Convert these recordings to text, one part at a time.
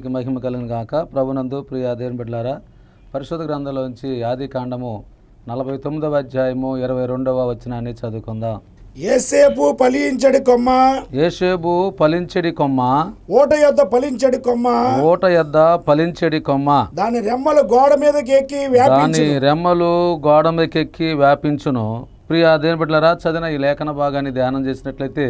దేవునికి మహిమ కలిగిన గాక ప్రభునందు ప్రియ దేవుని బిడ్డలారా పరిశుద్ధ గ్రంథంలోంచి ఆది కాండము నలభై తొమ్మిదవ అధ్యాయము ఇరవై రెండవ వచనాన్ని చదువుకుందాం ఏసేపు ఫలించడి కొమ్మ ఏషేబు ఫలించెడి కొమ్మ ఓట యొద్ద ఫలించడి కొమ్మ ఓట యొద్ద ఫలించెడి కొమ్మ దాని రెమ్మలు గోడ మీదకి ఎక్కి దాని వ్యాపించు రెమ్మలు గోడ మీదకెక్కి వ్యాపించును ప్రియ దేవుని బిడ్డలారా చదివిన ఈ లేఖన భాగాన్ని ధ్యానం చేసినట్లయితే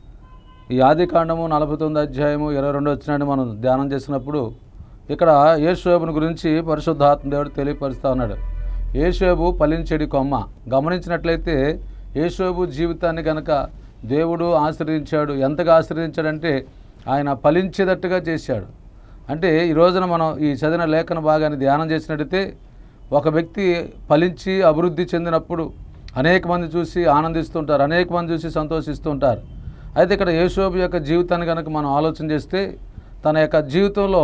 ఈ ఆది కాండము నలభై తొమ్మిది అధ్యాయము ఇరవై రెండు వచ్చినాన్ని మనం ధ్యానం చేసినప్పుడు ఇక్కడ యేషోబుని గురించి పరిశుద్ధాత్మ దేవుడు తెలియపరుస్తూ ఉన్నాడు యేషోబు ఫలించెడి కొమ్మ గమనించినట్లయితే యేషోబు జీవితాన్ని కనుక దేవుడు ఆశ్రయించాడు ఎంతగా ఆశ్రయించాడంటే ఆయన ఫలించేటట్టుగా చేశాడు అంటే ఈ రోజున మనం ఈ చదివిన లేఖన భాగాన్ని ధ్యానం చేసినట్టయితే ఒక వ్యక్తి ఫలించి అభివృద్ధి చెందినప్పుడు అనేక మంది చూసి ఆనందిస్తుంటారు అనేక మంది చూసి సంతోషిస్తుంటారు అయితే ఇక్కడ యేషోబు యొక్క జీవితాన్ని కనుక మనం ఆలోచన చేస్తే తన యొక్క జీవితంలో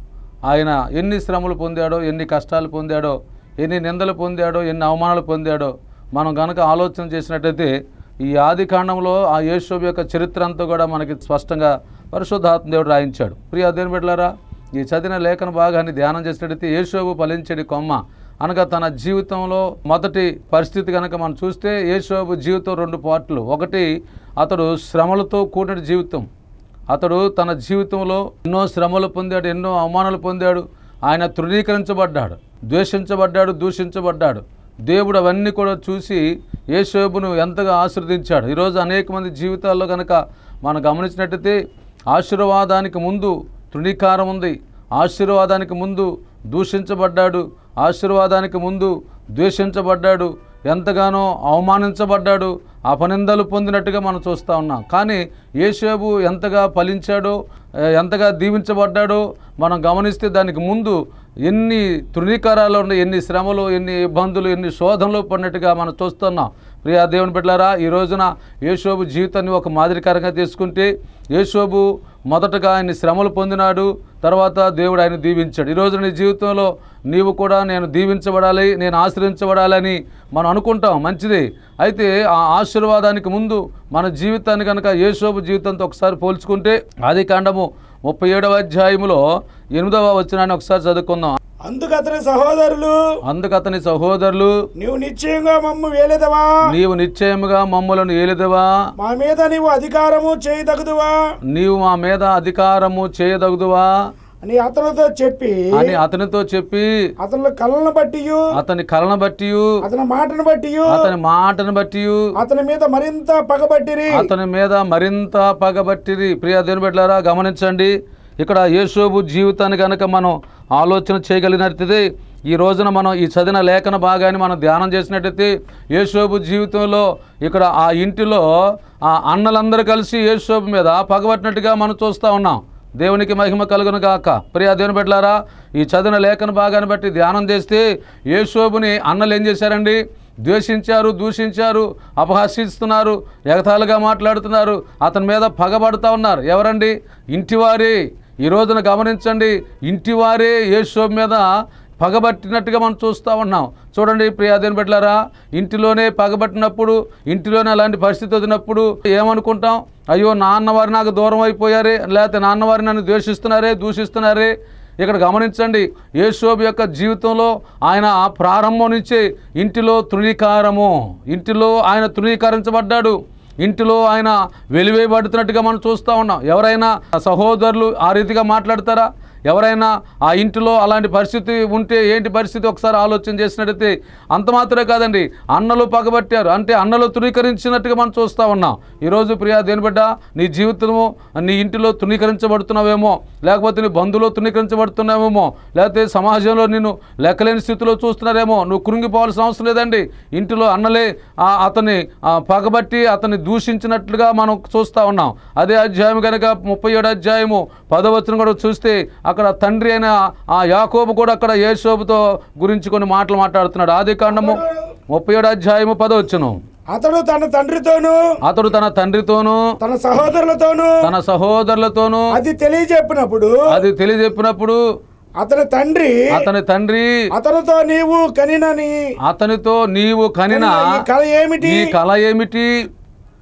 ఆయన ఎన్ని శ్రమలు పొందాడో ఎన్ని కష్టాలు పొందాడో ఎన్ని నిందలు పొందాడో ఎన్ని అవమానాలు పొందాడో మనం కనుక ఆలోచన చేసినట్టయితే ఈ ఆది కాండంలో ఆ యేషోబు యొక్క చరిత్ర అంతా కూడా మనకి స్పష్టంగా పరిశుద్ధాత్మ దేవుడు రాయించాడు ప్రియ దేని బిడ్డలారా ఈ చదివిన లేఖన భాగాన్ని ధ్యానం చేసినట్టయితే యేషోబు ఫలించడి కొమ్మ అనగా తన జీవితంలో మొదటి పరిస్థితి కనుక మనం చూస్తే యేషోబు జీవితం రెండు పార్ట్లు ఒకటి అతడు శ్రమలతో కూడిన జీవితం అతడు తన జీవితంలో ఎన్నో శ్రమలు పొందాడు ఎన్నో అవమానాలు పొందాడు ఆయన తృణీకరించబడ్డాడు ద్వేషించబడ్డాడు దూషించబడ్డాడు దేవుడు అవన్నీ కూడా చూసి యేషోబును ఎంతగా ఆశీర్వదించాడు ఈరోజు అనేక మంది జీవితాల్లో కనుక మనం గమనించినట్టయితే ఆశీర్వాదానికి ముందు తృణీకారం ఉంది ఆశీర్వాదానికి ముందు దూషించబడ్డాడు ఆశీర్వాదానికి ముందు ద్వేషించబడ్డాడు ఎంతగానో అవమానించబడ్డాడు అపనిందలు పొందినట్టుగా మనం చూస్తూ ఉన్నాం కానీ యేషోబు ఎంతగా ఫలించాడో ఏ, ఎంతగా దీవించబడ్డాడో మనం గమనిస్తే దానికి ముందు ఎన్ని తృణీకారాలు ఉన్నాయి ఎన్ని శ్రమలు ఎన్ని ఇబ్బందులు ఎన్ని శోధనలు పడినట్టుగా మనం చూస్తున్నాం ప్రియా దేవుని బిడ్డలారా ఈ రోజున యేషోబు జీవితాన్ని ఒక మాదిరికరంగా తీసుకుంటే యేషోబు మొదటగా ఆయన శ్రమలు పొందినాడు తర్వాత దేవుడు ఆయన దీవించాడు ఈ రోజు నీ జీవితంలో నీవు కూడా నేను దీవించబడాలి నేను ఆశ్రయించబడాలని మనం అనుకుంటాం మంచిది అయితే ఆ ఆశీర్వాదానికి ముందు మన జీవితాన్ని కనుక యేషోబు జీవితంతో ఒకసారి పోల్చుకుంటే ఆది కాండము ముప్పై ఏడవ అధ్యాయములో ఎనిమిదవ వచనాన్ని ఒకసారి చదువుకుందాం అందుకు అతని సహోదరులు అందుకు అతని సహోదరులు నీవు నిశ్చయంగా మమ్ము వేలేదవా నీవు నిశ్చయముగా మమ్ములను ఏలిదవా మా మీద నీవు అధికారము చేయదగదువా నీవు మా మీద అధికారము చేయదగుదువా అని అతనితో చెప్పి అని అతనితో చెప్పి అతని కళ్ళను బట్టి అతని కలను బట్టి అతని మాటను బట్టి అతని మాటను బట్టి అతని మీద మరింత పగబట్టిరి అతని మీద మరింత పగబట్టిరి ప్రియ దేవుని బిడ్డలారా గమనించండి ఇక్కడ యేసోబు జీవితాన్ని కనుక మనం ఆలోచన చేయగలిగినట్లయితే ఈ రోజున మనం ఈ చదివిన లేఖన భాగాన్ని మనం ధ్యానం చేసినట్టయితే యేసోబు జీవితంలో ఇక్కడ ఆ ఇంటిలో ఆ అన్నలందరూ కలిసి యేసోబు మీద పగబట్టినట్టుగా మనం చూస్తూ ఉన్నాం దేవునికి మహిమ కలుగును గాక ప్రియ దేవుని బిడ్డలారా ఈ చదివిన లేఖన భాగాన్ని బట్టి ధ్యానం చేస్తే యేసోబుని అన్నలు ఏం చేశారండి ద్వేషించారు దూషించారు అపహసిస్తున్నారు ఎగతాళిగా మాట్లాడుతున్నారు అతని మీద పగబడుతూ ఉన్నారు ఎవరండి ఇంటివారే ఈ రోజున గమనించండి ఇంటివారే యేసోబు మీద పగబట్టినట్టుగా మనం చూస్తూ ఉన్నాం చూడండి ప్రియాదేని బిడ్డలారా ఇంటిలోనే పగబట్టినప్పుడు ఇంటిలోనే అలాంటి పరిస్థితి వచ్చినప్పుడు ఏమనుకుంటాం అయ్యో నాన్నవారు నాకు దూరం అయిపోయారే లేకపోతే నాన్నవారు నన్ను ద్వేషిస్తున్నారే దూషిస్తున్నారే ఇక్కడ గమనించండి యేసోబు యొక్క జీవితంలో ఆయన ప్రారంభం నుంచే ఇంటిలో తృణీకారము ఇంటిలో ఆయన తృణీకరించబడ్డాడు ఇంటిలో ఆయన వెలివేయబడుతున్నట్టుగా మనం చూస్తూ ఉన్నాం ఎవరైనా సహోదరులు ఆ రీతిగా మాట్లాడతారా ఎవరైనా ఆ ఇంటిలో అలాంటి పరిస్థితి ఉంటే ఏంటి పరిస్థితి ఒకసారి ఆలోచన చేసినట్టయితే అంత మాత్రమే కాదండి అన్నలు పగబట్టారు అంటే అన్నలు తృణీకరించినట్టుగా మనం చూస్తూ ఉన్నాం ఈరోజు ప్రియా దేని బిడ్డ నీ జీవితము నీ ఇంటిలో తృణీకరించబడుతున్నావేమో లేకపోతే నీ బంధువులో తృణీకరించబడుతున్నావేమో లేకపోతే సమాజంలో నిన్ను లెక్కలేని స్థితిలో చూస్తున్నారేమో నువ్వు కృంగిపోవాల్సిన అవసరం లేదండి ఇంటిలో అన్నలే ఆ అతన్ని ఆ, పగబట్టి అతన్ని దూషించినట్లుగా మనం చూస్తూ ఉన్నాం అదే అధ్యాయం కనుక ముప్పై ఏడు అధ్యాయము పదవచనం కూడా చూస్తే అక్కడ తండ్రి అయిన ఆ యాకోబు కూడా అక్కడ యేసోబుతో గురించి కొన్ని మాటలు మాట్లాడుతున్నాడు ఆది కాండము ముప్పై ఏడు అధ్యాయము పదవచ్చును అతడు తన తండ్రితోనూ అతడు తన తండ్రితోనూ తన సహోదరులతోనూ తన సహోదరులతోనూ అది తెలియజెప్పినప్పుడు అది తెలియజెప్పినప్పుడు అతని తండ్రి అతని తండ్రి అతనితో నీవు కనినని అతనితో నీవు కనిన ఈ కళ ఏమిటి ఈ కళ ఏమిటి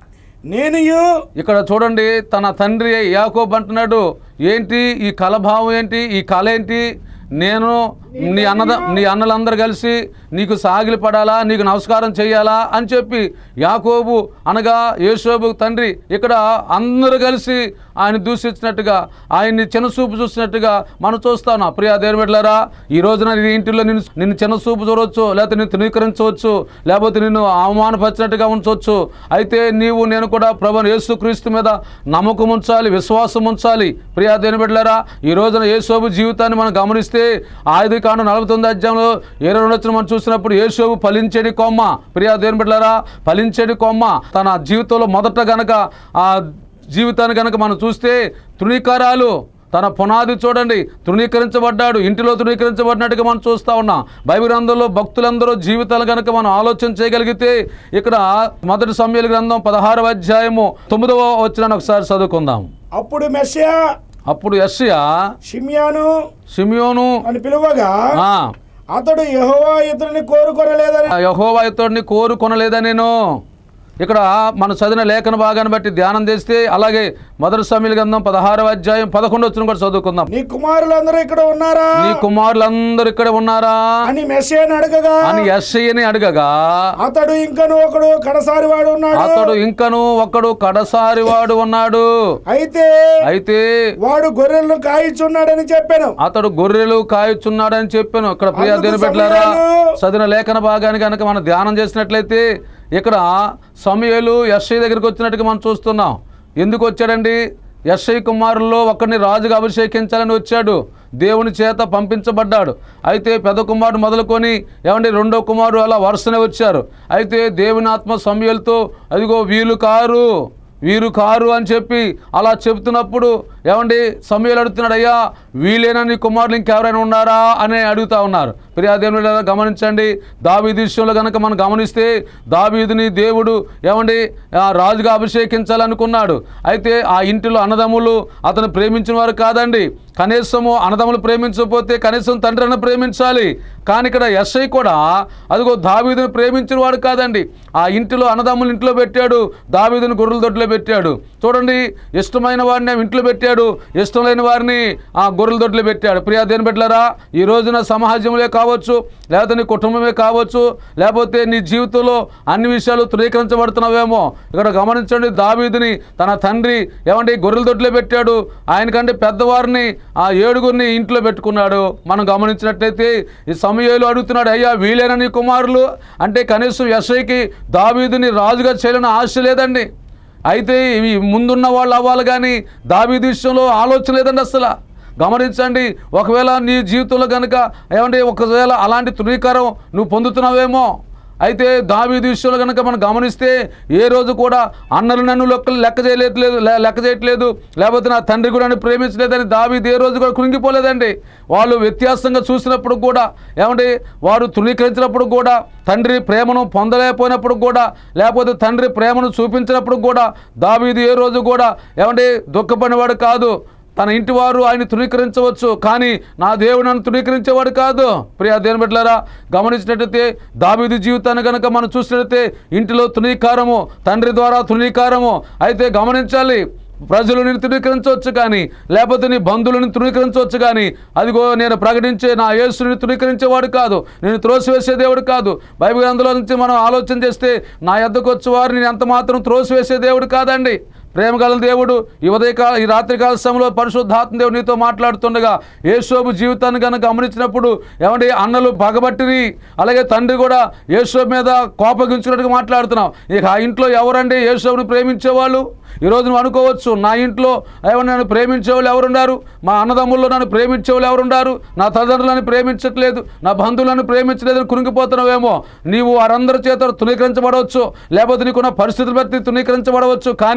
నేను ఇక్కడ చూడండి తన తండ్రి యాకోబు అంటున్నాడు ఏంటి ఈ కలభావం ఏంటి ఈ కళ ఏంటి నేను నీ అన్నద నీ అన్నలందరూ కలిసి నీకు సాగిలి పడాలా నీకు నమస్కారం చేయాలా అని చెప్పి యాకోబు అనగా యేసోబు తండ్రి ఇక్కడ అందరూ కలిసి ఆయన దూషించినట్టుగా ఆయన్ని చిన్నసూపు చూసినట్టుగా మనం చూస్తాను ప్రియా దేవుని బిడ్డలారా ఈ రోజున నీ ఇంటిలో నిన్ను నిన్ను చిన్నసూపు చూడవచ్చు లేకపోతే నిన్ను తృణీకరించవచ్చు లేకపోతే నిన్ను అవమానపరిచినట్టుగా ఉంచవచ్చు అయితే నీవు నేను కూడా ప్రభు యేసుక్రీస్తు మీద నమ్మకం ఉంచాలి విశ్వాసం ఉంచాలి ప్రియా దేవుని బిడ్డలారా ఈ రోజున యేసోబు జీవితాన్ని మనం గమనిస్తే ఆది కాండం నలభై తొమ్మిది అధ్యాయంలో ఇరవై రెండు వచ్చిన మనం చూసినప్పుడు యేసోబు ఫలించేడి కొమ్మ ప్రియా దేవుని బిడ్డలారా ఫలించేడి కొమ్మ తన జీవితంలో మొదట గనక ఆ జీవితాన్ని కనుక మనం చూస్తే తృణీకారాలు తన పునాది చూడండి తృణీకరించబడ్డాడు ఇంటిలో తృణీకరించబడినట్టుగా మనం చూస్తూ ఉన్నాం బైబిల్ గ్రంథంలో భక్తులందరూ జీవితాలు కనుక మనం ఆలోచన చేయగలిగితే ఇక్కడ మొదటి సమయాల గ్రంథం పదహారవ అధ్యాయము తొమ్మిదవ వచ్చిన ఒకసారి చదువుకుందాం అప్పుడు మెస్సియా అప్పుడు యస్య షిమ్యాను సిమియోను అని పిలువగా ఆ, అతడు యెహోవా ఇతరుని కోరుకొనలేదని ఆ యెహోవా ఇతడిని కోరుకొనలేదా నేను ఇక్కడ మనం చదివిన లేఖన భాగాన్ని బట్టి ధ్యానం చేస్తే అలాగే మొదటి సమయాల గ్రంథం పదహారవ అధ్యాయం పదకొండు వచ్చిన కూడా చదువుకుందాం నీ కుమారులందరూ ఇక్కడ ఉన్నారా నీ కుమారులందరూ ఇక్కడ ఉన్నారా అని మెస్సియాని అడగగా అని ఎస్ఐని అడగగా అతడు ఇంకను ఒకడు కడసారి వాడు ఉన్నాడు అతడు ఇంకను ఒక్కడు కడసారి వాడు ఉన్నాడు అయితే అయితే వాడు గొర్రెలను కాయిచున్నాడని చెప్పాను అతడు గొర్రెలు కాయుచున్నాడని చెప్పాను ఇక్కడ ప్రియా అందుకు దేని పెట్టారా సమూయేలు- చదివిన లేఖన భాగాన్ని కనుక మనం ధ్యానం చేసినట్లయితే ఇక్కడ సమయలు ఎస్ఐ దగ్గరికి వచ్చినట్టుగా మనం చూస్తున్నాం ఎందుకు వచ్చాడండి ఎస్ఐ కుమారుల్లో ఒకరిని రాజుగా అభిషేకించాలని వచ్చాడు దేవుని చేత పంపించబడ్డాడు అయితే పెద్ద కుమారుడు మొదలుకొని ఏమండి రెండో కుమారుడు అలా వరుసనే వచ్చారు అయితే దేవుని ఆత్మ సమయలతో అదిగో వీలు కారు వీరు కారు అని చెప్పి అలా చెబుతున్నప్పుడు ఏమండి సమయాలు అడుగుతున్నాడు అయ్యా వీలేనా నీ కుమారులు ఇంకెవరైనా ఉన్నారా అని అడుగుతా ఉన్నారు ప్రియాదేవుని గమనించండి దావీదు విషయంలో కనుక మనం గమనిస్తే దావీదుని దేవుడు ఏమండి ఆ రాజుగా అభిషేకించాలనుకున్నాడు అయితే ఆ ఇంటిలో అన్నదమ్ములు అతను ప్రేమించిన వారు కాదండి కనీసము అన్నదమ్ములు ప్రేమించకపోతే కనీసం తండ్రిని ప్రేమించాలి కానీ ఇక్కడ ఎస్ఐ కూడా అదిగో దావీదుని ప్రేమించిన వాడు కాదండి ఆ ఇంటిలో అన్నదమ్ములు ఇంట్లో పెట్టాడు దావీదుని గొర్రెల దొడ్లో పెట్టాడు చూడండి ఇష్టమైన వారిని ఇంట్లో పెట్టాడు ఇష్టం లేని వారిని ఆ గొర్రెల దొడ్లో పెట్టాడు ప్రియా దేని పెట్టారా ఈ రోజున సమాజంలో కావచ్చు లేకపోతే నీ కుటుంబమే కావచ్చు లేకపోతే నీ జీవితంలో అన్ని విషయాలు ధృవీకరించబడుతున్నావేమో ఇక్కడ గమనించండి దావీదుని తన తండ్రి ఏమంటే గొర్రెల దొడ్లో పెట్టాడు ఆయనకంటే పెద్దవారిని ఆ ఏడుగురిని ఇంట్లో పెట్టుకున్నాడు మనం గమనించినట్లయితే ఈ సమయంలో అడుగుతున్నాడు అయ్యా వీలైన నీ కుమారులు అంటే కనీసం ఎస్ఐకి దావీదుని రాజుగా చేయాలని ఆశ లేదండి అయితే ఇవి ముందున్న వాళ్ళు అవ్వాలి కానీ దావీదు విషయంలో ఆలోచన లేదండి అసలు గమనించండి ఒకవేళ నీ జీవితంలో కనుక ఏమంటే ఒకవేళ అలాంటి తృణీకారం నువ్వు పొందుతున్నావేమో అయితే దావీదు విషయంలో కనుక మనం గమనిస్తే ఏ రోజు కూడా అన్నలు నన్ను లెక్క లెక్క చేయలేదు లెక్క చేయట్లేదు లేకపోతే నా తండ్రి కూడా నన్ను ప్రేమించలేదని దావీదు ఏ రోజు కూడా కృంగిపోలేదండి వాళ్ళు వ్యత్యాసంగా చూసినప్పుడు కూడా ఏమంటే వారు తృణీకరించినప్పుడు కూడా తండ్రి ప్రేమను పొందలేకపోయినప్పుడు కూడా లేకపోతే తండ్రి ప్రేమను చూపించినప్పుడు కూడా దావీదు ఏ రోజు కూడా ఏమంటే దుఃఖపడినవాడు కాదు తన ఇంటి వారు ఆయన తృణీకరించవచ్చు కానీ నా దేవుడు నన్ను తృణీకరించేవాడు కాదు ప్రియా దేవుని బిడ్డలారా గమనించినట్లయితే దావీదు జీవితాన్ని కనుక మనం చూసినట్లయితే ఇంటిలో తృణీకారము తండ్రి ద్వారా తృణీకారము అయితే గమనించాలి ప్రజలు నేను తృణీకరించవచ్చు కానీ లేకపోతే నీ బంధువులను తృణీకరించవచ్చు కానీ అదిగో నేను ప్రకటించే నా యేసుని తృణీకరించేవాడు కాదు నేను త్రోసివేసే దేవుడు కాదు బైబిల్ అందులో నుంచి మనం ఆలోచన చేస్తే నా ఎద్దకు వచ్చేవారు నేను ఎంత మాత్రం త్రోసివేసే దేవుడు కాదండి ప్రేమ గల దేవుడు ఈ ఉదయకాల ఈ రాత్రికాల సమయంలో పరిశుద్ధాత్మ దేవుడు నీతో మాట్లాడుతుండగా యేసోబు జీవితాన్ని కనుక గమనించినప్పుడు ఏమంటే అన్నలు పగబట్టిరి అలాగే తండ్రి కూడా యేసోబు మీద కోపగించినట్టుగా మాట్లాడుతున్నాం ఇక ఆ ఇంట్లో ఎవరండి యేసోబుని ప్రేమించేవాళ్ళు ఈరోజు నువ్వు అనుకోవచ్చు నా ఇంట్లో ఏమన్నా నన్ను ప్రేమించేవాళ్ళు ఎవరున్నారు మా అన్నదమ్ముల్లో నన్ను ప్రేమించేవాళ్ళు ఎవరున్నారు నా తల్లిదండ్రులను ప్రేమించట్లేదు నా బంధువులను ప్రేమించలేదని కురింగిపోతున్నావేమో నీవు వారందరి చేత తృణీకరించబడవచ్చు లేకపోతే నీకున్న పరిస్థితులు బట్టి తృణీకరించబడవచ్చు కానీ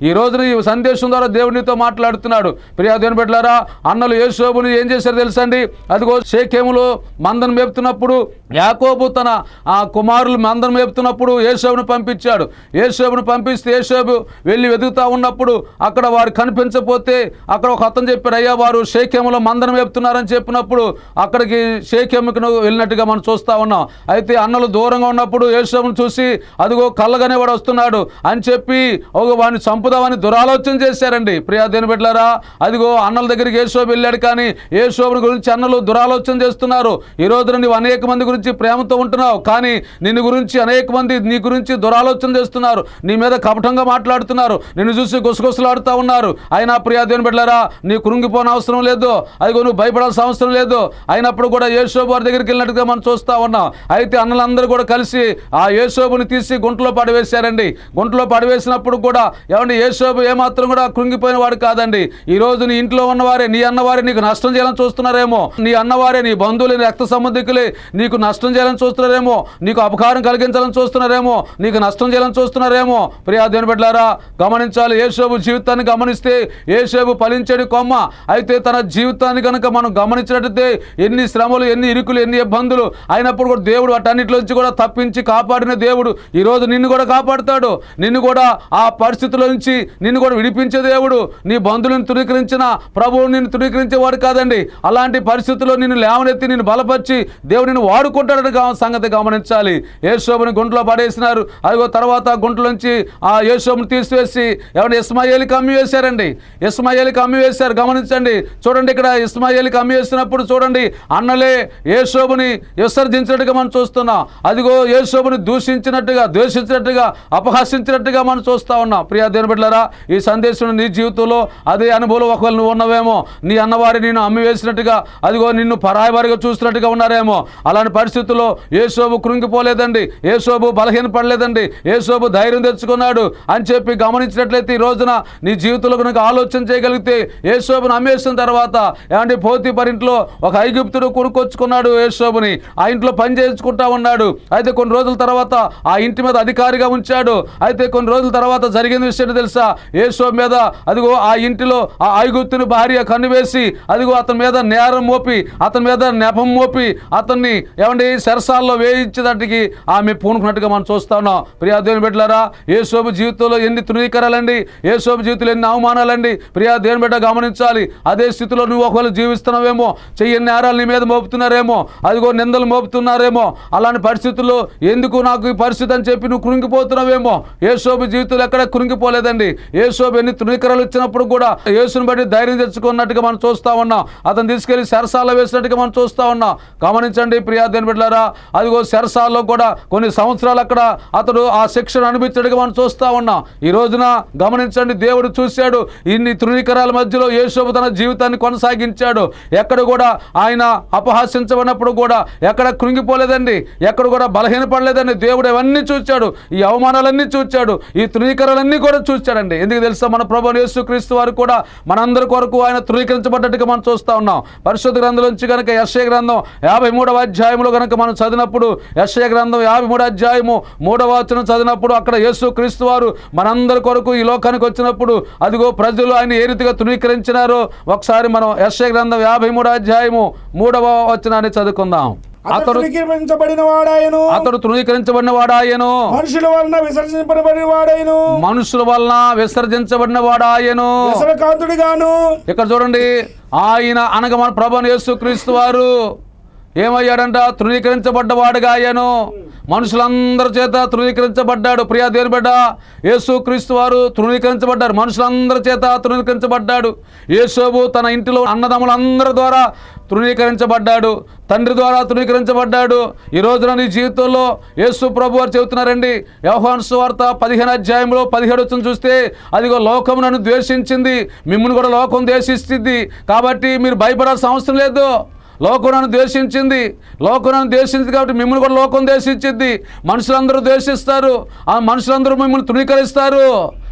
ఈ రోజున ఈ సందేశం ద్వారా దేవునితో మాట్లాడుతున్నాడు ప్రియా దేవుని బిడ్డలారా అన్నలు యేసోబుని ఏం చేశారు తెలుసండి అదిగో షేకేములో మందను మేపుతున్నప్పుడు యాకోబు తన ఆ కుమారులు మందను మేపుతున్నప్పుడు యేసోబును పంపించాడు యేసోబును పంపిస్తే యేసోబు వెళ్ళి వెతుకుతా ఉన్నప్పుడు అక్కడ వారు కనిపించకపోతే అక్కడ ఒక అతను చెప్పారు అయ్యా వారు షేకేములో మందను మేపుతున్నారని చెప్పినప్పుడు అక్కడికి షేకేముకు వెళ్ళినట్టుగా మనం చూస్తా ఉన్నాం అయితే అన్నలు దూరంగా ఉన్నప్పుడు యేసోబును చూసి అదిగో కళ్ళగానే వాడు వస్తున్నాడు అని చెప్పి ఒక వాడిని చంపుదామని దురాలోచన చేశారండి ప్రియా దేని బిడ్డలారా అదిగో అన్నల దగ్గరికి యేసోబు వెళ్ళాడు కానీ యేసోబుని గురించి అన్నలు దురాలోచన చేస్తున్నారు ఈ రోజున నీవు అనేక మంది గురించి ప్రేమతో ఉంటున్నావు కానీ నిన్ను గురించి అనేక మంది నీ గురించి దురాలోచన చేస్తున్నారు నీ మీద కపటంగా మాట్లాడుతున్నారు నిన్ను చూసి గుసగుసలాడుతూ ఉన్నారు అయినా ప్రియా దేవుని బిడ్డలారా నీ కృంగిపోని అవసరం లేదు అదిగో నువ్వు భయపడాల్సిన అవసరం లేదు అయినప్పుడు కూడా యేసోబు వారి దగ్గరికి వెళ్ళినట్టుగా మనం చూస్తా ఉన్నాం అయితే అన్నలందరూ కూడా కలిసి ఆ యేసోబుని తీసి గుంటలో పడవేశారండి గుంటలో పడవేసినప్పుడు కూడా ఏమండి యేసోబు ఏమాత్రం కూడా కృంగిపోయిన వాడు కాదండి ఈ రోజు నీ ఇంట్లో ఉన్నవారే నీ అన్నవారే నీకు నష్టం చేయాలని చూస్తున్నారేమో నీ అన్నవారే నీ బంధువులు నీ రక్త సంబంధికులే నీకు నష్టం చేయాలని చూస్తున్నారేమో నీకు అపకారం కలిగించాలని చూస్తున్నారేమో నీకు నష్టం చేయాలని చూస్తున్నారేమో ప్రియా దేవుని బిడ్డలారా గమనించాలి యేసోబు జీవితాన్ని గమనిస్తే యేసోబు ఫలించని కొమ్మ అయితే తన జీవితాన్ని కనుక మనం గమనించినట్లయితే ఎన్ని శ్రమలు ఎన్ని ఇరుకులు ఎన్ని ఇబ్బందులు అయినప్పుడు కూడా దేవుడు వాటన్నిటిలోంచి కూడా తప్పించి కాపాడిన దేవుడు ఈరోజు నిన్ను కూడా కాపాడుతాడు నిన్ను కూడా ఆ పరిస్థితుల నుంచి నిన్ను కూడా విడిపించే దేవుడు నీ బంధువులను తుణీకరించిన ప్రభువు నిన్ను తుణీకరించేవాడు కాదండి అలాంటి పరిస్థితుల్లో నిన్ను లేవనెత్తి నిన్ను బలపరిచి దేవుడు నిన్ను వాడుకుంటాడని గా- సంగతి గమనించాలి యేసోబుని గుంటలో పడేసినారు అదిగో తర్వాత గుంటలోంచి ఆ యేసోబుని తీసివేసి ఎవరిని ఇస్మాయిల్కి అమ్మి వేశారండి ఇస్మాయిల్కి అమ్మి వేశారు గమనించండి చూడండి ఇక్కడ ఇస్మాయిల్కి అమ్మి వేసినప్పుడు చూడండి అన్నలే యేసోబుని విసర్జించినట్టుగా మనం చూస్తున్నాం అదిగో యేసోబుని దూషించినట్టుగా ద్వేషించినట్టుగా అపహాసించినట్టుగా మనం చూస్తా ఉన్నాం ప్రియా దేని బిడ్డలారా ఈ సందేశం నీ జీవితంలో అదే అనుభవం ఒకవేళ నువ్వు ఉన్నవేమో నీ అన్నవారి నేను అమ్మి వేసినట్టుగా అదిగో నిన్ను పరాయవారిగా చూస్తున్నట్టుగా ఉన్నారేమో అలాంటి పరిస్థితుల్లో ఏసోబు కృంగిపోలేదండి ఏసోబు బలహీన పడలేదండి ఏసోబు ధైర్యం తెచ్చుకున్నాడు అని చెప్పి గమనించినట్లయితే ఈ రోజున నీ జీవితంలో కనుక ఆలోచన చేయగలిగితే ఏసోబును అమ్మేసిన తర్వాత ఏమంటే పోతి పరింట్లో ఒక ఐగుప్తుడు కొనుక్కొచ్చుకున్నాడు ఏసోబుని ఆ ఇంట్లో పని చేసుకుంటా ఉన్నాడు అయితే కొన్ని రోజుల తర్వాత ఆ ఇంటి మీద అధికారిగా ఉంచాడు అయితే కొన్ని రోజుల తర్వాత జరిగిన విషయం తెలుసా ఏసోబు మీద అదిగో ఆ ఇంటిలో ఆ ఐగుప్తుని భార్య కన్నువేసి అదిగో అతని మీద నేరం మోపి అతని మీద నెపం మోపి అతన్ని ఏమండి సెరసాల్లో వేయించేదానికి ఆమె పూనుకున్నట్టుగా మనం చూస్తా ఉన్నాం ప్రియా దేవుని బిడ్డలారా ఏసోబు జీవితంలో ఎన్ని తృణీకరాలండి ఏసోబు జీవితంలో ఎన్ని అవమానాలండి ప్రియా దేవుని బిడ్డ గమనించాలి అదే స్థితిలో నువ్వు ఒకవేళ జీవిస్తున్నావేమో చెయ్యని నేరాలు నీ మీద మోపుతున్నారేమో అదిగో నిందలు మోపుతున్నారేమో అలాంటి పరిస్థితుల్లో ఎందుకు నాకు ఈ పరిస్థితి అని చెప్పి నువ్వు కృంగిపోతున్నావేమో ఏసోబు జీవితంలో ఎక్కడ కృంగిపోలేదండి ఏసోబు ఎన్ని తృణీకరాలు ఇచ్చినప్పుడు కూడా యేసుని బట్టి ధైర్యం తెచ్చుకున్నట్టుగా మనం చూస్తా ఉన్నాం అతను తీసుకెళ్లి సెరసాల వేసినట్టుగా మనం చూస్తా ఉన్నాం గమనించండి ప్రియా దేని బిడ్డలారా అదిగో సెరసాల్లో కూడా కొన్ని సంవత్సరాలు అక్కడ అతడు ఆ శిక్షను అనుభవించడుగా మనం చూస్తా ఉన్నాం ఈ రోజున గమనించండి దేవుడు చూశాడు ఇన్ని తృణీకరాల మధ్యలో యేసోబు తన జీవితాన్ని కొనసాగించాడు ఎక్కడ కూడా ఆయన అపహాసించబడినప్పుడు కూడా ఎక్కడ కృంగిపోలేదండి ఎక్కడ కూడా బలహీనపడలేదండి దేవుడు అవన్నీ చూచాడు ఈ అవమానాలన్నీ చూచాడు ఈ తృణీకరాలన్నీ కూడా చూచాడండి ఎందుకు తెలుసా మన ప్రభు యేసు క్రీస్తు వారు కూడా మనందరి కొరకు ఆయన తృణీకరించబడ్డట్టుగా మనం చూస్తా ఉన్నాం పరిశుద్ధ గ్రంథం నుంచి కనుక యశ్య గ్రంథం యాభై మూడవ అధ్యాయంలో కనుక మనం చదివినప్పుడు యశ్య గ్రంథం యాభై మూడో అధ్యాయము మూడవ వచనం చదివినప్పుడు అక్కడ యేసు క్రీస్తు వారు మనందరి కొరకు ఈ లోకానికి వచ్చినప్పుడు అదిగో ప్రజలు ఆయన ఏ రీతిగా తృణీకరించినారో ఒకసారి మనం యశ్య గ్రంథం యాభై మూడో అధ్యాయము మూడవ వచనాన్ని చదువుకుందాం అతడు అతడు తృణీకరించబడిన వాడాయను అతడు తృణీకరించబడిన వాడాయను మనుషుల వలన విసర్జింపబడిన వాడాయను మనుషుల వలన విసర్జించబడిన వాడాయను వ్యసనకాంతుడిగాను ఇక్కడ చూడండి ఆయన అనగా మన ప్రభు యేసు క్రీస్తు వారు ఏమయ్యాడంట తృణీకరించబడ్డవాడుగా అయ్యాను మనుషులందరి చేత తృణీకరించబడ్డాడు ప్రియా దేవుని బిడ్డ యేసు క్రీస్తు వారు తృణీకరించబడ్డారు మనుషులందరి చేత తృణీకరించబడ్డాడు యేసోబు తన ఇంటిలో అన్నదమ్ములందరి ద్వారా తృణీకరించబడ్డాడు తండ్రి ద్వారా తృణీకరించబడ్డాడు ఈ రోజున నీ జీవితంలో యేసు ప్రభు వారు చెబుతున్నారండి వ్యవహాన్ సువార్త పదిహేను అధ్యాయంలో పదిహేడు వచ్చిన చూస్తే అదిగో లోకం నన్ను ద్వేషించింది మిమ్మల్ని కూడా లోకం ద్వేషిస్తుంది కాబట్టి మీరు భయపడాల్సిన అవసరం లేదు లోకం నన్ను ద్వేషించింది లోకం నన్ను ద్వేషించింది కాబట్టి మిమ్మల్ని కూడా లోకం ద్వేషించింది మనుషులందరూ ద్వేషిస్తారు ఆ మనుషులందరూ మిమ్మల్ని తృణీకరిస్తారు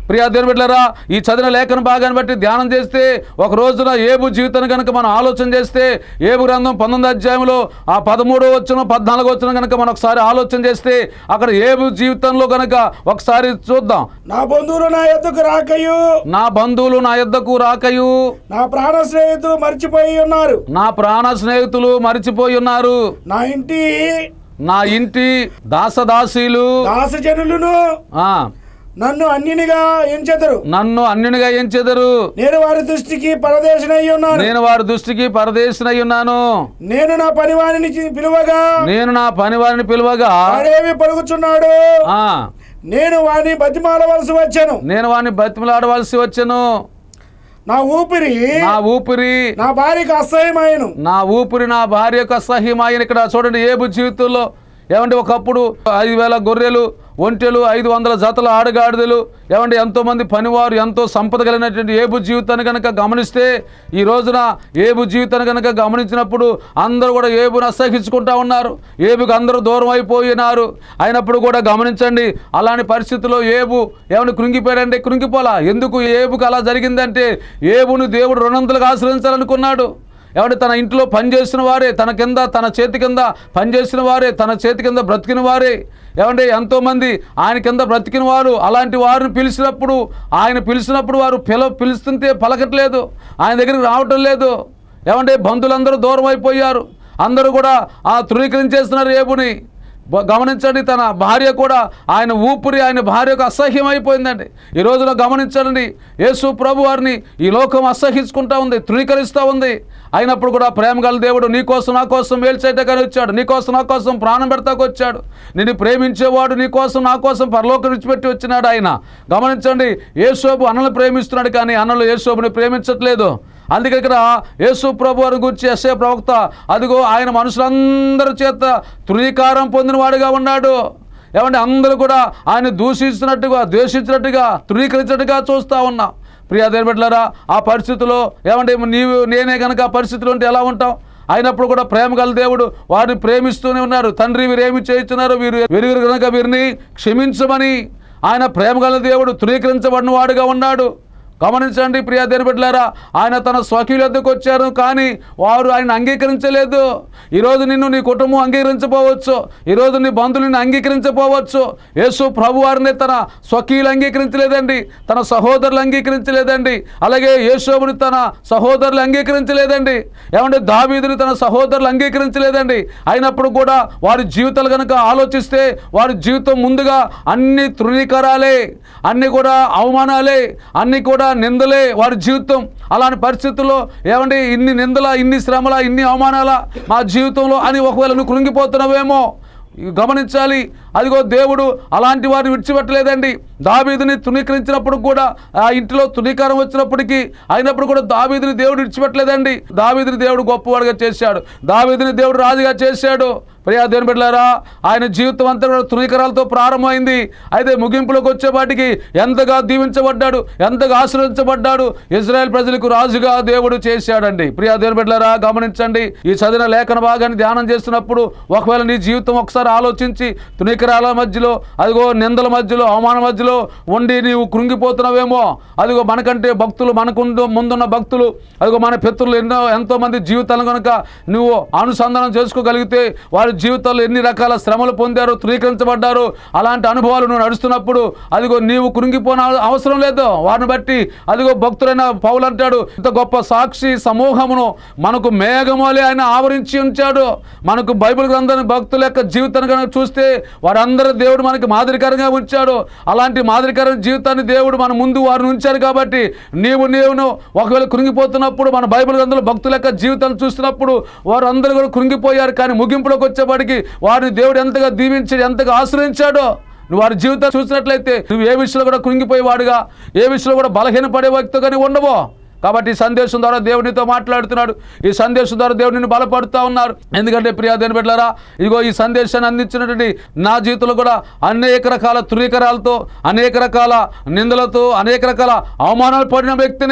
ప్రియా దేవుని బిడ్డలారా ఈ చదివిన లేఖన భాగాన్ని బట్టి ధ్యానం చేస్తే ఒక రోజున ఏబు జీవితాన్ని కనుక మనం ఆలోచన చేస్తే ఏబు గ్రంథం పంతొమ్మిది అధ్యాయంలో ఆ పదమూడో వచ్చిన పద్నాలుగో వచ్చిన కనుక మనం ఒకసారి ఆలోచన చేస్తే అక్కడ ఏబు జీవితంలో కనుక ఒకసారి చూద్దాం నా బంధువులు నా ఎద్దుకు రాకయు నా బంధువులు నా యుద్ధకు రాకయు నా ప్రాణ స్నేహితులు మర్చిపోయి ఉన్నారు నా ప్రాణ స్నేహితులు మరిచిపోయి ఉన్నారు నా ఇంటి నా ఇంటి దాసదాసీలు దాసజనులను ఆ, నన్ను అన్నినిగా ఎంచెదరు నన్ను అన్యునిగా ఎంచెదరు నేను వారి దృష్టికి పరదేశనై ఉన్నాను నేను వారి దృష్టికి పరదేశనై ఉన్నాను నేను నా పనివాణిని చి- పిలువగా నేను నా పని వారిని పిలువగా వాడేమి పలుకుచున్నాడు ఆ, నేను వాడిని బతిమాలవలసి వచ్చాను నేను వాడిని బతిమలాడవలసి వచ్చాను నా ఊపిరి నా ఊపిరి నా భార్యకు అసహ్యమాయను నా ఊపిరి నా భార్యకు అసహ్యమాయన ఇక్కడ చూడండి ఏబు జీవితంలో ఏమంటే ఒకప్పుడు ఐదు వేల గొర్రెలు ఒంటెలు ఐదు వందల జతల ఆడగాడిదలు ఏమంటే ఎంతోమంది పనివారు ఎంతో సంపద కలిగినటువంటి ఏబు జీవితాన్ని కనుక గమనిస్తే ఈ రోజున ఏబు జీవితాన్ని కనుక గమనించినప్పుడు అందరూ కూడా ఏబును అసహించుకుంటా ఉన్నారు ఏబుకి అందరూ దూరం అయిపోయినారు అయినప్పుడు కూడా గమనించండి అలాంటి పరిస్థితుల్లో ఏబు ఏమైనా కృంగిపోయాడంటే కృంగిపోలా ఎందుకు ఏబుకి అలా జరిగిందంటే ఏబుని దేవుడు రుణంతలుగా ఆశ్రయించాలనుకున్నాడు ఏమంటే తన ఇంట్లో పనిచేసిన వారే తన కింద తన చేతి కింద పనిచేసిన వారే తన చేతి కింద బ్రతికిన వారే ఏమంటే ఎంతోమంది ఆయన కింద బ్రతికిన వారు అలాంటి వారిని పిలిచినప్పుడు ఆయన పిలిచినప్పుడు వారు పిల పిలుస్తుంటే పలకట్లేదు ఆయన దగ్గరికి రావటం లేదు ఏమంటే బంధువులందరూ దూరం అయిపోయారు అందరూ కూడా ఆ తృణీకరించేస్తున్నారు ఏబుని బ- గమనించండి తన భార్య కూడా ఆయన ఊపిరి ఆయన భార్యకు అసహ్యం అయిపోయిందండి ఈ రోజున గమనించండి యేసు ప్రభు వారిని ఈ లోకం అసహించుకుంటా ఉంది తృణీకరిస్తూ ఉంది అయినప్పుడు కూడా ప్రేమ గల దేవుడు నీ కోసం నా కోసం మేల్చేటకని వచ్చాడు నీ కోసం నా కోసం ప్రాణం పెడతాకు వచ్చాడు నిన్ను ప్రేమించేవాడు నీ కోసం నా కోసం పరలోకం విడిచిపెట్టి వచ్చినాడు ఆయన గమనించండి యేసోబు అన్నలు ప్రేమిస్తున్నాడు కానీ అన్నలు యేసోబుని ప్రేమించట్లేదు అందుకే ఇక్కడ యేసు ప్రభు వారి గురించి ఎస్ఏ ప్రవక్త అదిగో ఆయన మనుషులందరి చేత తృణీకారం పొందినవాడుగా ఉన్నాడు ఏమంటే అందరూ కూడా ఆయన దూషించినట్టుగా ద్వేషించినట్టుగా తృణీకరించినట్టుగా చూస్తూ ఉన్నాం ప్రియా దేవబెట్లరా ఆ పరిస్థితిలో ఏమంటే నీవు నేనే కనుక ఆ పరిస్థితిలో ఉంటే ఎలా ఉంటాం అయినప్పుడు కూడా ప్రేమ గల దేవుడు వారిని ప్రేమిస్తూనే ఉన్నారు తండ్రి వీరు ఏమి చేస్తున్నారు వీరు వెరుగురు కనుక వీరిని క్షమించమని ఆయన ప్రేమ గల దేవుడు తృణీకరించబడిన వాడుగా ఉన్నాడు గమనించండి ప్రియా దేనిబిడ్లారా ఆయన తన స్వకీయుల వద్దకు వచ్చారు కానీ వారు ఆయన అంగీకరించలేదు ఈరోజు నిన్ను నీ కుటుంబం అంగీకరించపోవచ్చు ఈరోజు నీ బంధువులు నిన్ను అంగీకరించపోవచ్చు యేసు ప్రభు వారిని తన స్వకీయులు అంగీకరించలేదండి తన సహోదరులు అంగీకరించలేదండి అలాగే యేసోబుని తన సహోదరులు అంగీకరించలేదండి ఏమంటే దావీదుని తన సహోదరులు అంగీకరించలేదండి అయినప్పుడు కూడా వారి జీవితాలు కనుక ఆలోచిస్తే వారి జీవితం ముందుగా అన్ని తృణీకరాలే అన్ని కూడా అవమానాలే అన్ని కూడా నిందలే వారి జీవితం అలాంటి పరిస్థితుల్లో ఏమండి ఇన్ని నిందల ఇన్ని శ్రమల ఇన్ని అవమానాల మా జీవితంలో అని ఒకవేళ నువ్వు కృంగిపోతున్నావేమో గమనించాలి అదిగో దేవుడు అలాంటి వారిని విడిచిపెట్టలేదండి దావీదుని తునీకరించినప్పుడు కూడా ఆ ఇంటిలో తునీకారం వచ్చినప్పటికీ అయినప్పుడు కూడా దావీదుని దేవుడు విడిచిపెట్టలేదండి దావీదుని దేవుడు గొప్పవాడుగా చేశాడు దావీదుని దేవుడు రాజుగా చేశాడు ప్రియా దేవుని బిడ్డలారా ఆయన జీవితం అంతా కూడా తృణీకరాలతో ప్రారంభమైంది అయితే ముగింపులోకి వచ్చేపాటికి ఎంతగా దీవించబడ్డాడు ఎంతగా ఆశ్రయించబడ్డాడు ఇజ్రాయెల్ ప్రజలకు రాజుగా దేవుడు చేశాడండి ప్రియా దేవుని బిడ్డలారా గమనించండి ఈ చదివిన లేఖన భాగాన్ని ధ్యానం చేస్తున్నప్పుడు ఒకవేళ నీ జీవితం ఒకసారి ఆలోచించి తుణికరాల మధ్యలో అదిగో నిందల మధ్యలో అవమాన మధ్యలో ఉండి నీవు కృంగిపోతున్నావేమో అదిగో మనకంటే భక్తులు మనకు ముందున్న భక్తులు అదిగో మన పితృలు ఎన్నో ఎంతో మంది జీవితాలను కనుక నువ్వు అనుసంధానం చేసుకోగలిగితే వారి జీవితాల్లో ఎన్ని రకాల శ్రమలు పొందారు ధృవీకరించబడ్డారు అలాంటి అనుభవాలు నువ్వు నడుస్తున్నప్పుడు అదిగో నీవు కృంగిపోన అవసరం లేదు వారిని బట్టి అదిగో భక్తులైన పౌలు అంటాడు ఇంత గొప్ప సాక్షి సమూహమును మనకు మేఘమోలే ఆయన ఆవరించి ఉంచాడు మనకు బైబిల్ గ్రంథాన్ని భక్తుల యొక్క జీవితాన్ని కనుక చూస్తే వారందరూ దేవుడు మనకి మాదిరికరంగా ఉంచాడు అలాంటి మాదిరికరమైన జీవితాన్ని దేవుడు మన ముందు వారిని ఉంచారు కాబట్టి నీవు నీవును ఒకవేళ కృంగిపోతున్నప్పుడు మన బైబిల్ గ్రంథంలో భక్తుల యొక్క జీవితాన్ని చూస్తున్నప్పుడు వారు అందరూ కూడా కృంగిపోయారు కానీ ముగింపులోకి వచ్చేప్పటికి వారిని దేవుడు ఎంతగా దీవించాడు ఎంతగా ఆశ్రయించాడో నువ్వు వారి జీవితాన్ని చూసినట్లయితే నువ్వు ఏ విషయంలో కూడా కృంగిపోయేవాడుగా ఏ విషయంలో కూడా బలహీనపడే వ్యక్తిగానే ఉండవో కాబట్టి ఈ సందేశం ద్వారా దేవునితో మాట్లాడుతున్నాడు ఈ సందేశం ద్వారా దేవుడు నిన్ను బలపడుతూ ఉన్నారు ఎందుకంటే ప్రియా దేని బిడ్డలారా ఇదిగో ఈ సందేశాన్ని అందించినటువంటి నా జీవితంలో కూడా అనేక రకాల తురీకరాలతో అనేక రకాల నిందలతో అనేక రకాల అవమానాలు పడిన వ్యక్తిని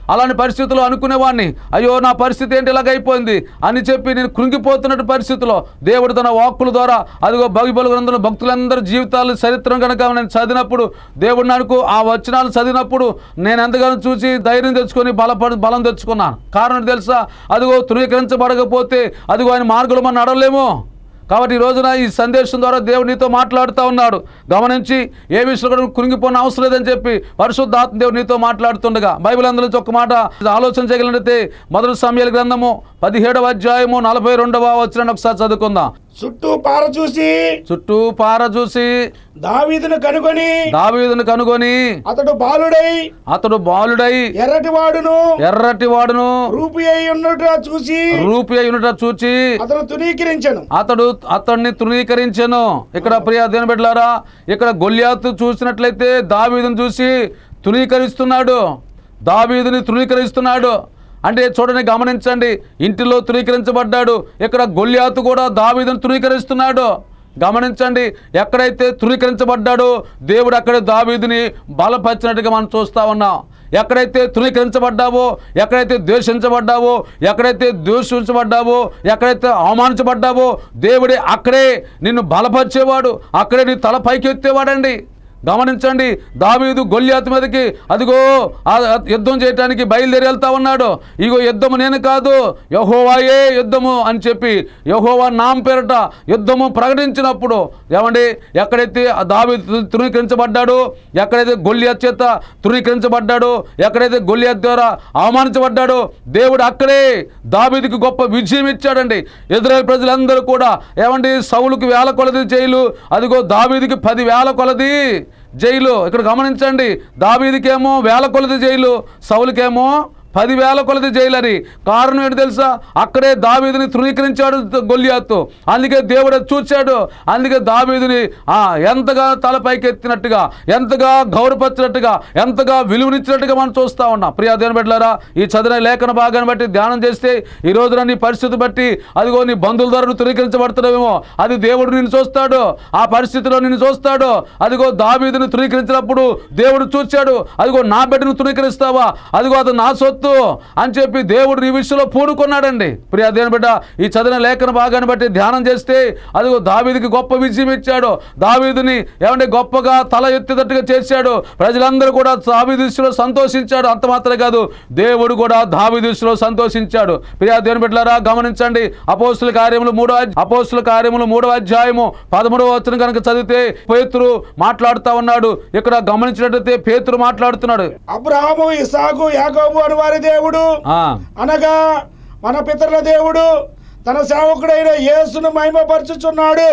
అలాంటి పరిస్థితుల్లో అనుకునేవాడిని అయ్యో నా పరిస్థితి ఏంటి ఇలాగైపోయింది అని చెప్పి నేను కృంగిపోతున్నట్టు పరిస్థితిలో దేవుడు తన వాక్కుల ద్వారా అదిగో బైబిల్ గ్రంథంలో భక్తులందరి జీవితాలు చరిత్రం కనుక నేను చదివినప్పుడు దేవుడు నాకు ఆ వచనాలు చదివినప్పుడు నేను ఎంతగానో చూసి ధైర్యం తెచ్చుకొని బలపడి బలం తెచ్చుకున్నాను కారణం ఏంటి తెలుసా అదిగో ధృవీకరించబడకపోతే అదిగో ఆయన మార్గంలో మనం నడవలేము కాబట్టి ఈ రోజున ఈ సందేశం ద్వారా దేవుడు నీతో మాట్లాడుతూ ఉన్నాడు గమనించి ఏ విషయంలో కూడా నువ్వు కృంగిపోయిన అవసరం లేదని చెప్పి పరిశుద్ధాత్మ దేవుడు నీతో మాట్లాడుతుండగా బైబిల్ అందులో నుంచి ఒక మాట ఆలోచన చేయగలిగితే మొదటి సమయాల గ్రంథము పదిహేడవ అధ్యాయము నలభై రెండవ వచ్చిన ఒకసారి చదువుకుందాం చుట్టూ పార చూసి చుట్టూ పార చూసి దావీదును కనుగొని దావీదును కనుగొని అతడు బాలుడై అతడు బాలుడై ఎర్రటి వాడును ఎర్రటి వాడును రూపి అయి ఉన్నట్టు చూసి రూపి అయినట చూచి అతను తునీకరించను అతడు అతన్ని తృణీకరించెను ఇక్కడ ప్రియ దేని బిడ్డలారా ఇక్కడ గొల్యాతు చూసినట్లయితే దావీదుని చూసి తృణీకరిస్తున్నాడు దావీదుని తృణీకరిస్తున్నాడు అంటే చూడండి గమనించండి ఇంటిలో తృణీకరించబడ్డాడు ఇక్కడ గొల్యాతు కూడా దావీదుని తృణీకరిస్తున్నాడు గమనించండి ఎక్కడైతే తృణీకరించబడ్డాడో దేవుడు అక్కడే దావీదుని బలపరిచినట్టుగా మనం చూస్తా ఉన్నాం ఎక్కడైతే తృణీకరించబడ్డావో ఎక్కడైతే ద్వేషించబడ్డావో ఎక్కడైతే దూషించబడ్డావో ఎక్కడైతే అవమానించబడ్డావో దేవుడే అక్కడే నిన్ను బలపరిచేవాడు అక్కడే నీ తల పైకి ఎత్తేవాడండి గమనించండి దావీదు గొల్యాతు మీదకి అదిగో ఆ యుద్ధం చేయటానికి బయలుదేరి వెళ్తా ఉన్నాడు ఇగో యుద్ధము నేను కాదు యహోవాయే యుద్ధము అని చెప్పి యహోవా నామ పేరట యుద్ధము ప్రకటించినప్పుడు ఏమండి ఎక్కడైతే ఆ దావీదు తృణీకరించబడ్డాడో ఎక్కడైతే గొల్యాత్ చేత తృణీకరించబడ్డాడో ఎక్కడైతే గొల్యాత్ ద్వారా అవమానించబడ్డాడో దేవుడు అక్కడే దావీదుకి గొప్ప విజయం ఇచ్చాడండి ఇజ్రాయెల్ ప్రజలందరూ కూడా ఏమండి సౌలుకి వేల కొలది జైలు అదిగో దావీదికి పది వేల కొలది జైలు ఇక్కడ గమనించండి దావీదికేమో వేల కొలది జైలు సౌలుకేమో పదివేల కొలది జైలు అని కారణం ఏంటి తెలుసా అక్కడే దావీదుని తృణీకరించాడు గొల్యాతు అందుకే దేవుడు అది చూచాడు అందుకే దావీదుని ఆ, ఎంతగా తల పైకెత్తినట్టుగా ఎంతగా గౌరవపరిచినట్టుగా ఎంతగా విలువనిచ్చినట్టుగా మనం చూస్తా ఉన్నాం ప్రియా దేవుని బిడ్డలారా ఈ చదివిన లేఖన భాగాన్ని బట్టి ధ్యానం చేస్తే ఈ రోజున నీ పరిస్థితి బట్టి అదిగో నీ బంధువుల ద్వారా నువ్వు తృణీకరించబడుతున్నావేమో అది దేవుడు నిన్ను చూస్తాడు ఆ పరిస్థితిలో నిన్ను చూస్తాడు అదిగో దావీదుని తృణీకరించినప్పుడు దేవుడు చూచాడు అదిగో నా బిడ్డను తృణీకరిస్తావా అదిగో అది నా సొత్తు అని చెప్పి దేవుడు నీ విషయంలో పూనుకున్నాడండి ప్రియా దేవుని బిడ్డ ఈ చదివిన లేఖన భాగాన్ని బట్టి ధ్యానం చేస్తే అదిగో దావీదికి గొప్ప విజయం ఇచ్చాడు దావీదుని ఏమంటే గొప్పగా తల ఎత్తేటట్టుగా చేశాడు ప్రజలందరూ కూడా దావీదు దృష్టిలో సంతోషించాడు అంత మాత్రమే కాదు దేవుడు కూడా దావీ దృష్టిలో సంతోషించాడు ప్రియా దేవుని బిడ్డలారా గమనించండి అపోస్తుల కార్యములు మూడో అధ్య- అపోస్తుల కార్యములు మూడో అధ్యాయము పదమూడవ వచ్చిన కనుక చదివితే పేతురు మాట్లాడుతా ఉన్నాడు ఇక్కడ గమనించినట్లయితే పేతురు మాట్లాడుతున్నాడు అబ్రహాము ఇసాకు యాకోబు అని వారి దేవుడు ఆ, అనగా మన పితరుల దేవుడు తన సేవకుడైన యేసును మహిమపరచుచున్నాడు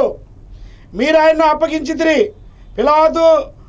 మీరు ఆయన్ను అప్పగించితిరి పిలాతు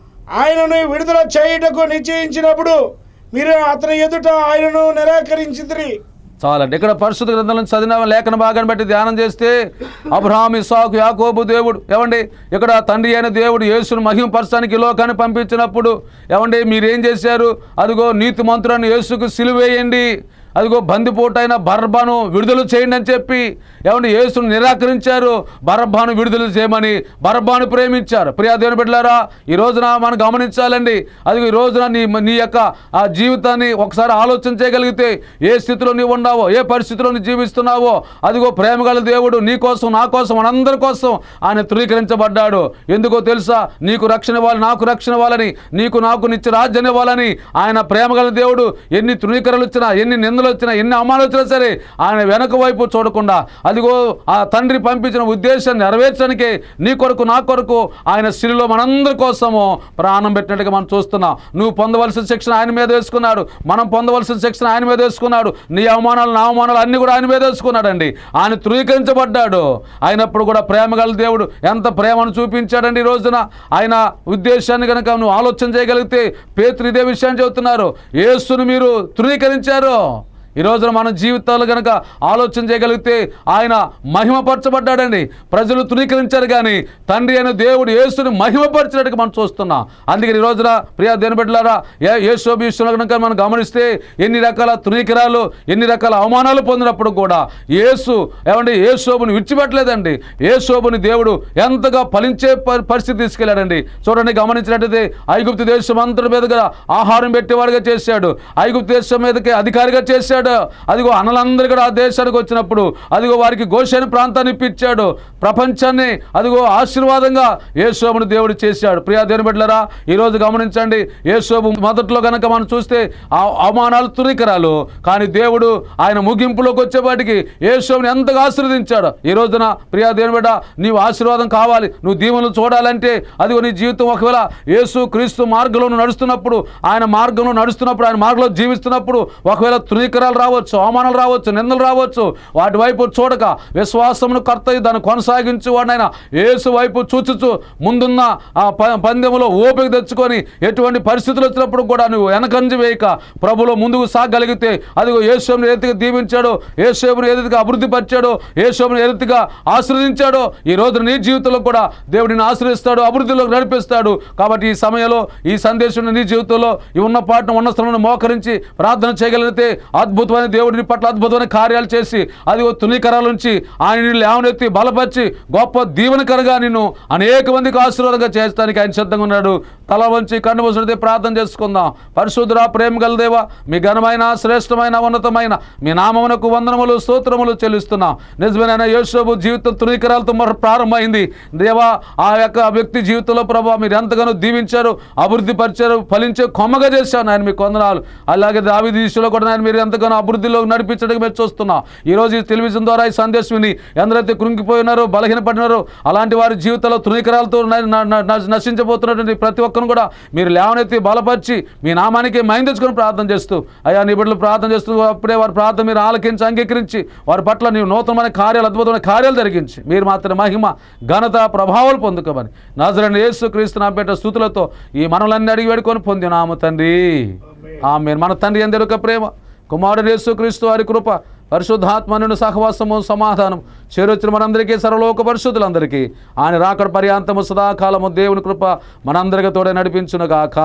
ఆయనను విడుదల చేయుటకు నిశ్చయించినప్పుడు మీరు అతని ఎదుట ఆయనను నిరాకరించితిరి చాలండి ఇక్కడ పరిశుద్ధ గ్రంథం నుంచి చదివిన లేఖన భాగాన్ని బట్టి ధ్యానం చేస్తే అబ్రహాం ఇసాకు యాకోబు దేవుడు ఏమండి ఇక్కడ తండ్రి అయిన దేవుడు యేసును మహిమపరచడానికి ఈ లోకాన్ని పంపించినప్పుడు ఏమండి మీరేం చేశారు అదిగో నీతి మంత్రులను యేసుకు సిలువేయండి అదిగో బందిపోటైన బర్బాను విడుదల చేయండి అని చెప్పి ఏమంటే యేసును నిరాకరించారు బరబ్బాను విడుదల చేయమని బరబ్బాను ప్రేమించారు ప్రియా దేవుని బిడ్డలారా ఈ రోజున మనం గమనించాలండి అది ఈ రోజున నీ నీ యొక్క ఆ జీవితాన్ని ఒకసారి ఆలోచన చేయగలిగితే ఏ స్థితిలో నీవు ఉన్నావో ఏ పరిస్థితిలో నువ్వు జీవిస్తున్నావో అదిగో ప్రేమగల దేవుడు నీ కోసం నా కోసం మనందరి కోసం ఆయన ధృవీకరించబడ్డాడు ఎందుకో తెలుసా నీకు రక్షణ ఇవ్వాలి నాకు రక్షణ ఇవ్వాలని నీకు నాకు నిత్య రాజ్యం ఇవ్వాలని ఆయన ప్రేమగల దేవుడు ఎన్ని తృణీకరణలు వచ్చినా ఎన్ని నిందలు వచ్చినా ఎన్ని అవమానాలు వచ్చినా సరే ఆయన వెనక వైపు చూడకుండా అదిగో ఆ తండ్రి పంపించిన ఉద్దేశాన్ని నెరవేర్చడానికే నీ కొరకు నా కొరకు ఆయన శిలులో మనందరి కోసము ప్రాణం పెట్టినట్టుగా మనం చూస్తున్నాం నువ్వు పొందవలసిన శిక్షణ ఆయన మీద వేసుకున్నాడు మనం పొందవలసిన శిక్షణ ఆయన మీద వేసుకున్నాడు నీ అవమానాలు నా అవమానాలు అన్ని కూడా ఆయన మీద వేసుకున్నాడండి ఆయన ధృవీకరించబడ్డాడు అయినప్పుడు కూడా ప్రేమగల దేవుడు ఎంత ప్రేమను చూపించాడండి ఈ రోజున ఆయన ఉద్దేశాన్ని కనుక నువ్వు ఆలోచన చేయగలిగితే పేతురు ఇదే విషయాన్ని చెబుతున్నారు యేసును మీరు ధృవీకరించారు ఈ రోజున మన జీవితాలు కనుక ఆలోచన చేయగలిగితే ఆయన మహిమపరచబడ్డాడండి ప్రజలు తృణీకరించారు కానీ తండ్రి అయిన దేవుడు యేసుని మహిమపరిచినట్టుగా మనం చూస్తున్నాం అందుకని ఈ రోజున ప్రియా దేని బిడ్డలారా ఏ యేసు విషయంలో కనుక మనం గమనిస్తే ఎన్ని రకాల తృణీకరాలు ఎన్ని రకాల అవమానాలు పొందినప్పుడు కూడా యేసు ఏమంటే యేసోబుని విడిచిపెట్టలేదండి యేసోబుని దేవుడు ఎంతగా ఫలించే ప- పరిస్థితి తీసుకెళ్ళాడండి చూడండి గమనించినట్టయితే ఐగుప్తు దేశం అంతటి మీదుగా ఆహారం పెట్టేవాడిగా చేశాడు ఐగుప్తు దేశం మీదకి అధికారిగా చేశాడు అదిగో అన్నలందరూ కూడా ఆ దేశానికి వచ్చినప్పుడు అదిగో వారికి గోషేని ప్రాంతాన్ని ఇప్పించాడు ప్రపంచాన్ని అదిగో ఆశీర్వాదంగా యేసోబుని దేవుడు చేశాడు ప్రియా దేని బిడ్డలారా ఈ రోజు గమనించండి యేసోబు మొదట్లో కనుక మనం చూస్తే ఆ అవమానాలు తురికరాలు కానీ దేవుడు ఆయన ముగింపులోకి వచ్చేపాటికి యేసోబుని ఎంతగా ఆశీర్వదించాడు ఈ రోజున ప్రియా దేని బిడ్డ నీవు ఆశీర్వాదం కావాలి నువ్వు దీవెనలు చూడాలంటే అదిగో నీ జీవితం ఒకవేళ యేసు క్రీస్తు మార్గంలో నువ్వు నడుస్తున్నప్పుడు ఆయన మార్గంలో నడుస్తున్నప్పుడు ఆయన మార్గంలో జీవిస్తున్నప్పుడు ఒకవేళ తృణీకరాలు రావచ్చు అవమానాలు రావచ్చు నిందలు రావచ్చు వాటి వైపు చూడక విశ్వాసమును కర్త దాన్ని కొనసాగించు వాడినైనా యేసు వైపు చూచుచు ముందున్న ఆ ప- పందెములో ఓపిక తెచ్చుకొని ఎటువంటి పరిస్థితులు వచ్చినప్పుడు కూడా నువ్వు వెనకంజి వేయక ప్రభులో ముందుకు సాగలిగితే అదిగో యేసుని ఏ రీతిగా దీవించాడో యేసుని ఏ రీతిగా అభివృద్ధి పరిచాడో యేసుని ఏ రీతిగా ఆశ్రదించాడో ఈ రోజు నీ జీవితంలో కూడా దేవుడిని ఆశ్రయిస్తాడు అభివృద్ధిలోకి నడిపిస్తాడు కాబట్టి ఈ సమయంలో ఈ సందేశం నీ జీవితంలో ఈ ఉన్న పాటను ఉన్న స్థలంలో మోకరించి ప్రార్థన చేయగలిగితే అద్భుతమైన దేవుడిని పట్ల అద్భుతమైన కార్యాలు చేసి అది తునీకరాల నుంచి ఆయన నిన్ను లేవనెత్తి బలపరిచి గొప్ప దీవెనకరంగా నిన్ను అనేక మందికి ఆశీర్వాదంగా చేస్తానికి ఆయన సిద్ధంగా ఉన్నాడు తల వంచి కన్ను మూసినట్టే ప్రార్థన చేసుకుందాం పరిశుద్ధురా ప్రేమ గల దేవా మీ ఘనమైన శ్రేష్టమైన ఉన్నతమైన మీ నామమునకు వందనములు స్తోత్రములు చెల్లిస్తున్నాం నిజమైన యేసోబు జీవితం తునీకరాలతో మొర ప్రారంభమైంది దేవా ఆ యొక్క వ్యక్తి జీవితంలో ప్రభావ మీరు ఎంతగానో దీవించారు అభివృద్ధి పరిచారు ఫలించే కొమ్మగా చేశాను ఆయన మీకు వందనాలు అలాగే దావి దిశలో కూడా ఆయన మీరు ఎంతగానో అభివృద్ధిలో నడిపించడానికి మేము చూస్తున్నాం ఈ రోజు ఈ టెలివిజన్ ద్వారా ఈ సందేశం విని ఎందరైతే కృంగిపోయినారో బలహీనపడినారో అలాంటి వారి జీవితంలో తృణీకరాలతో న- న- న- నశించబోతున్నటువంటి ప్రతి ఒక్కరిని కూడా మీరు లేవనెత్తి బలపరిచి మీ నామానికి మైండ్ తెచ్చుకొని ప్రార్థన చేస్తూ అయ్యా నీ బిడ్డలు ప్రార్థన చేస్తూ అప్పుడే వారి ప్రార్థన మీరు ఆలకించి అంగీకరించి వారి పట్ల నీవు నూతనమైన కార్యాలు అద్భుతమైన కార్యాలు జరిగించి మీరు మాత్రం మహిమ ఘనత ప్రభావాలు పొందుకోమని నాజరని యేసు క్రీస్తు నా పేట స్థుతులతో ఈ మనలన్నీ అడిగి వేడుకొని పొందినాము తండ్రి ఆమె మన తండ్రి ఎందరొక ప్రేమ కుమారుడు యేసు క్రీస్తు వారి కృప పరిశుద్ధాత్మను సహవాసము సమాధానం చేరొచ్చిన మనందరికీ సర్వలోక పరిశుద్ధులందరికీ ఆయన రాకడ పర్యాంతము సదాకాలము దేవుని కృప మనందరికీ తోడే నడిపించునుగాక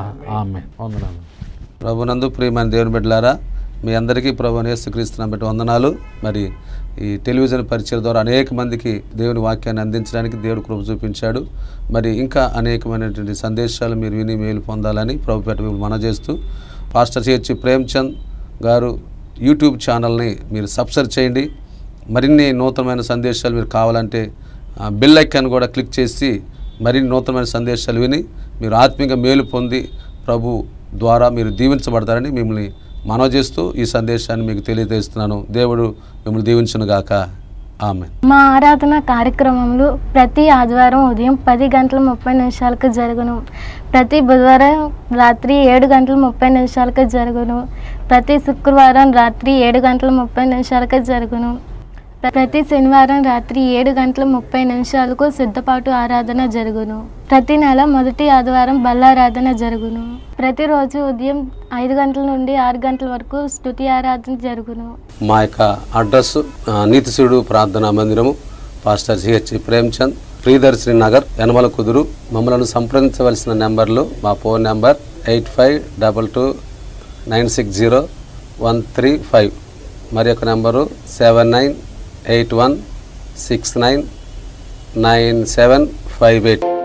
ఆమె వందనాలు ప్రభునందు ప్రియమైన దేవుని బిడ్డలారా మీ అందరికీ ప్రభు యేసుక్రీస్తున్న బట్టి వందనాలు మరి ఈ టెలివిజన్ పరిచయం ద్వారా అనేక మందికి దేవుని వాక్యాన్ని అందించడానికి దేవుడు కృప చూపించాడు మరి ఇంకా అనేకమైనటువంటి సందేశాలు మీరు విని మేలు పొందాలని ప్రభు పెట్ట మిమ్మల్ని మనజేస్తూ పాస్టర్ చేర్చి ప్రేమ్చంద్ గారు యూట్యూబ్ ఛానల్ని మీరు సబ్స్క్రైబ్ చేయండి మరిన్ని నూతనమైన సందేశాలు మీరు కావాలంటే ఆ, బెల్ ఐకాన్ కూడా క్లిక్ చేసి మరిన్ని నూతనమైన సందేశాలు విని మీరు ఆత్మీయంగా మేలు పొంది ప్రభు ద్వారా మీరు దీవించబడతారని మిమ్మల్ని మనవి చేస్తూ ఈ సందేశాన్ని మీకు తెలియజేస్తున్నాను దేవుడు మిమ్మల్ని దీవించునుగాక ఆమె మా ఆరాధన కార్యక్రమంలో ప్రతి ఆదివారం ఉదయం పది గంటల ముప్పై నిమిషాలకు జరుగును ప్రతి బుధవారం రాత్రి ఏడు గంటల ముప్పై నిమిషాలకు జరుగును ప్రతి శుక్రవారం రాత్రి ఏడు గంటల ముప్పై నిమిషాలకు జరుగును ప్రతి శనివారం రాత్రి ఏడు గంటల ముప్పై నిమిషాలకు సిద్ధపాటు ఆరాధన జరుగును ప్రతి నెల మొదటి ఆదివారం బల్లారాధన జరుగును ప్రతిరోజు ఉదయం ఐదు గంటల నుండి ఆరు గంటల వరకు స్తుతి ఆరాధన జరుగును మా యొక్క అడ్రస్ ఆ, నీతిశివుడు ప్రార్థనా మందిరము పాస్టర్ సిహెచ్ ప్రేమ్చంద్ ప్రియదర్శిని నగర్ యనమల కుదురు మమ్మల్ని సంప్రదించవలసిన నెంబర్లు మా phone number eight five double two nine six zero one three five మరి యొక్క number seven nine eight one six nine nine seven five eight